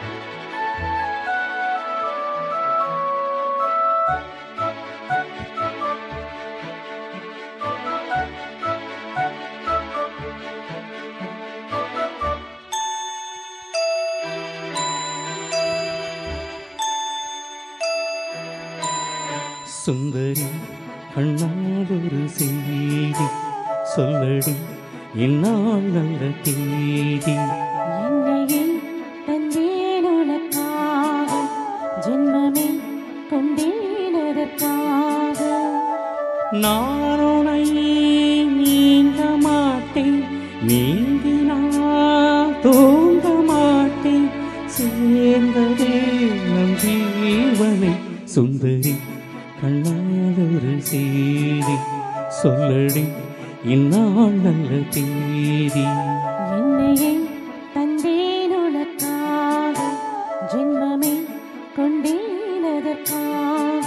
சுந்தரி கண்ணாதொரு செய்தி சொல்லடி என்னால் நல்ல தேதி என்னையே தந்தேன் உனக்காக ஜென்மமே கொண்டேனதற்காக நான் உனை நீங்க மாட்டேன் நீங்கினால் தூங்க மாட்டேன் சேர்ந்ததே நம் ஜீவனை சுந்தரி கண்ணாதொரு செய்தி சொல்லடி இந்நாள் நல்ல தேதி என்னையே தந்தேன் உனக்காக ஜென்மமே கொண்டேனதற்காக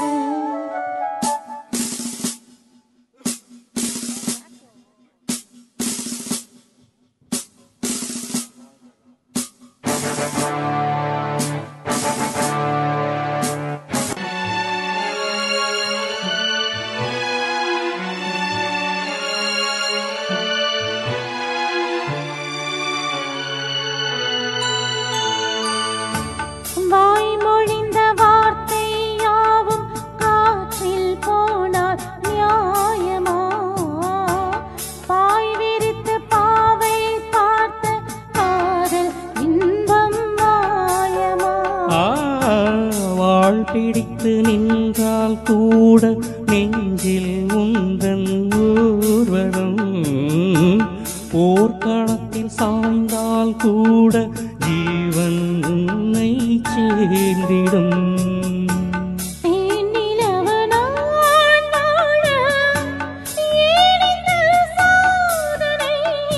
வாய்மொழிந்த வார்த்தை யாவும் காற்றில் போனால் நியாயமா பாய் விரித்து பாவை பார்த்த காதல் இன்பம் மாயமா ஆ, வாழ் பிடித்து நின்றால் கூட நெஞ்சில் உந்தன் ஊர்வலம் போர்க்களத்தில் சாய்ந்தால் கூட ஜீவன் உன்னை சேர்ந்திடும் தேனிலவு நான் வாழ ஏனிந்த சாதனை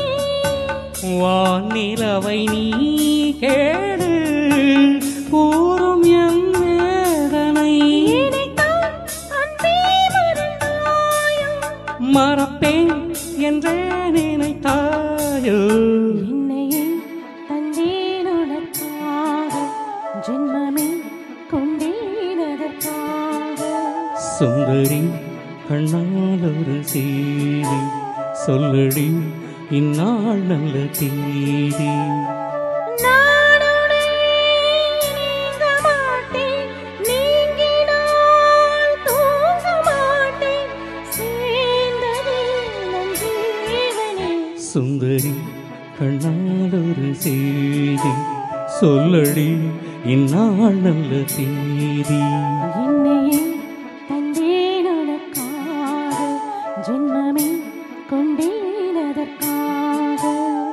வானிலவை நீ கேடு கூறும் என் வேதனை இதைத்தான் அன்பே மறந்தாயோ மறப்பேன் என்றே நினைத்தாயோ என்னையே தந்தேன் உனக்காக ஜென்மமே கொண்டேனதற்காக சுந்தரி கண்ணால் ஒரு செய்தி சொல்லடி இந்நாள் நல்ல தேதி நான் உன்னை நீங்க மாட்டேன் நீங்கினால் தூங்க மாட்டேன் சேர்ந்ததே நம் ஜீவனே சுந்தரி கண்ணால் ஒரு செய்தி சொல்லடி இந்நாள் நல்ல தேதி என்னையே தந்தேன் உனக்காக ஜென்மமே கொண்டேனதற்காக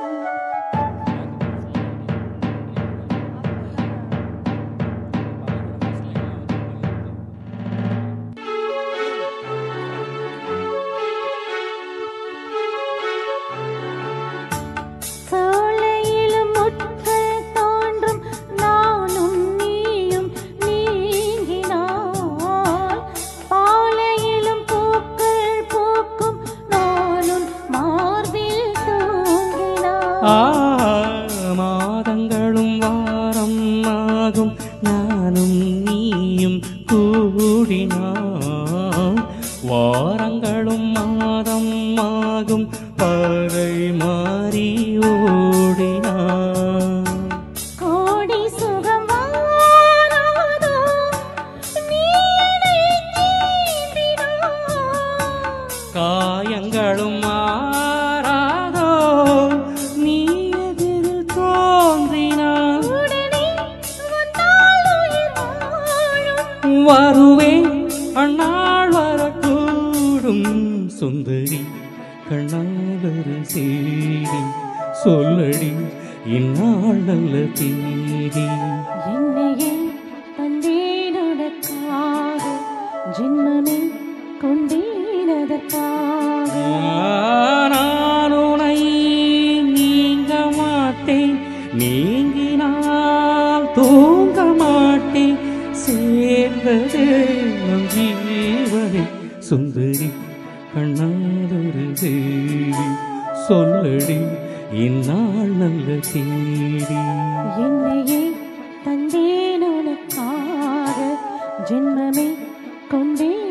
சோலையிலும் முட்கள் தோன்றும் நானும் நீயும் நீங்கினால் பாலையிலும் பூக்கள் பூக்கும் நானும் மார்பில் ஆ தூங்கினால் மாதங்களும் வாரம் ஆகும் நானும் நீயும் கூடினான் வாரங்களும் மாதம் ஆகும் பகை மாறி ஓடினான் கோடி சுகம் வாராதோ நீ என்னை தீண்டினாய். காயங்களும் மாறாதோ நீ எதிரில் தோன்றினான் உடனே வந்தால் உயிர் வாழும் வருவேன் அந்நாள் வரக்கூடும் சுந்தரி கண்ணாளரு செய்தி சொல்லடி இந்நாள் நல்ல தேதி என்னையே தந்தேன் உனக்காக ஜென்மமே கொண்டேனதற்காக நான் உனை நீங்க மாட்டேன் நீங்கினால் தூங்க மாட்டேன் சேர்ந்தது நம் ஜீவனை சுந்தரி கண்ணாதொரு தேவி சொல்லடி இந்நாள் நல்ல தேதி என்னையே தந்தேன் ஜென்மமே கொண்டேன்